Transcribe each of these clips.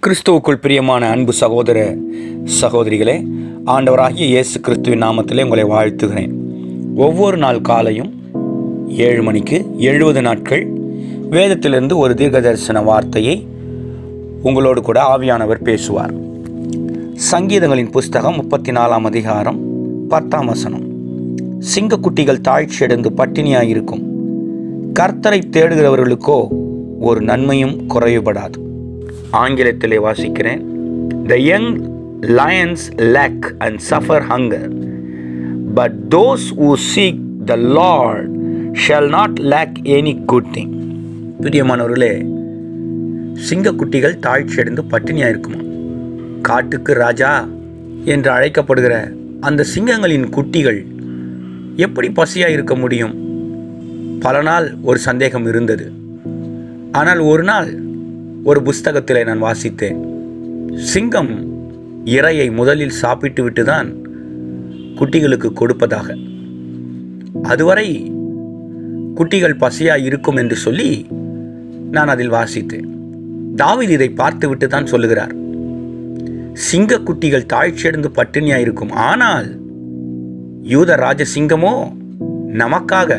கிறிஸ்துவுக்குள் பிரியமான அன்பு சகோதர சகோதரிகளே ஆண்டவராகிய இயேசு கிறிஸ்துவின் நாமத்திலே உங்களை வாழ்த்துகிறேன் ஒவ்வொரு நாள் காலையும் ஏழு மணிக்கு எழுபது நாட்கள் வேதத்திலிருந்து ஒரு தீர்க்க தரிசன வார்த்தையை உங்களோடு கூட ஆவியானவர் பேசுவார் சங்கீதங்களின் புஸ்தகம் முப்பத்தி நாலாம் அதிகாரம் பத்தாம் வசனம் சிங்கக்குட்டிகள் தாழ்ச்சியடைந்து பட்டினியாயிருக்கும் கர்த்தரை தேடுகிறவர்களுக்கோ ஒரு நன்மையும் குறைவுபடாது ஆங்கிலத்திலே வாசிக்கிறேன் the young lions lack and suffer hunger but those who seek the Lord shall not lack any good thing பிரியமானவர்களே சிங்கக்குட்டிகள் தாழ்ச்சியடைந்து பட்டினியாக இருக்குமா காட்டுக்கு ராஜா என்று அழைக்கப்படுகிற அந்த சிங்கங்களின் குட்டிகள் எப்படி பசியாக இருக்க முடியும் பல நாள் ஒரு சந்தேகம் இருந்தது ஆனால் ஒரு நாள் ஒரு புஸ்தகத்தில் நான் வாசித்தேன் சிங்கம் இரையை முதலில் சாப்பிட்டு விட்டுதான் குட்டிகளுக்கு கொடுப்பதாக அதுவரை குட்டிகள் பசியாக இருக்கும் என்று சொல்லி நான் அதில் வாசித்தேன் தாவீது இதை பார்த்துவிட்டு தான் சொல்லுகிறார் சிங்க குட்டிகள் தாழ்ச்சியடைந்து பட்டினியாக இருக்கும் ஆனால் யூத ராஜ சிங்கமோ நமக்காக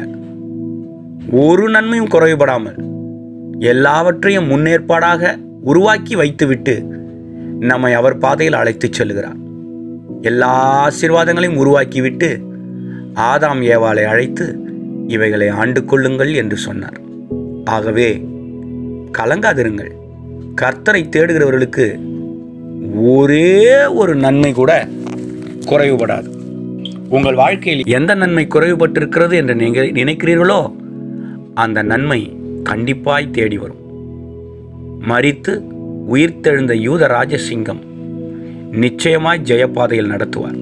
ஒரு நன்மையும் குறைவுபடாமல் எல்லாவற்றையும் முன்னேற்பாடாக உருவாக்கி வைத்துவிட்டு நம்மை அவர் பாதையில் அழைத்துச் செல்கிறார் எல்லா ஆசீர்வாதங்களையும் உருவாக்கிவிட்டு ஆதாம் ஏவாளை அழைத்து இவைகளை ஆண்டு கொள்ளுங்கள் என்று சொன்னார் ஆகவே கலங்காதிருங்கள் கர்த்தரை தேடுகிறவர்களுக்கு ஒரே ஒரு நன்மை கூட குறைவுபடாது உங்கள் வாழ்க்கையில் எந்த நன்மை குறைவுபட்டிருக்கிறது என்று நீங்கள் நினைக்கிறீர்களோ அந்த நன்மை கண்டிப்பாய் தேடி வரும் மரித்து உயிர்த்தெழுந்த யூத ராஜசிங்கம் நிச்சயமாய் ஜெயப்பாதையில் நடத்துவார்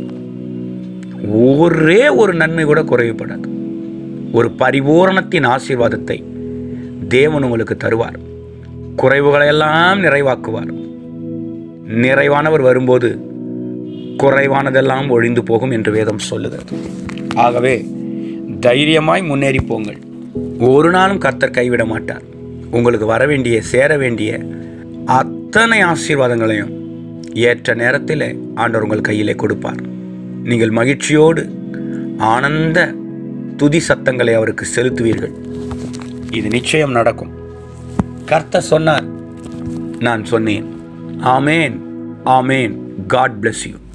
ஒரே ஒரு நன்மை கூட குறைவுபடாது ஒரு பரிபூரணத்தின் ஆசீர்வாதத்தை தேவன் உங்களுக்கு தருவார் குறைவுகளையெல்லாம் நிறைவாக்குவார் நிறைவானவர் வரும்போது குறைவானதெல்லாம் ஒழிந்து போகும் என்று வேதம் சொல்லுகிறது ஆகவே தைரியமாய் முன்னேறி போங்கள் ஒரு நாளும் கர்த்தர் கைவிட மாட்டார் உங்களுக்கு வர வேண்டிய சேர வேண்டிய அத்தனை ஆசீர்வாதங்களையும் ஏற்ற நேரத்தில் ஆண்டவர் உங்கள் கையிலே கொடுப்பார் நீங்கள் மகிழ்ச்சியோடு ஆனந்த துதி சத்தங்களை அவருக்கு செலுத்துவீர்கள் இது நிச்சயம் நடக்கும் கர்த்தர் சொன்னார் நான் சொன்னேன் ஆமேன் ஆமேன் காட் bless யூ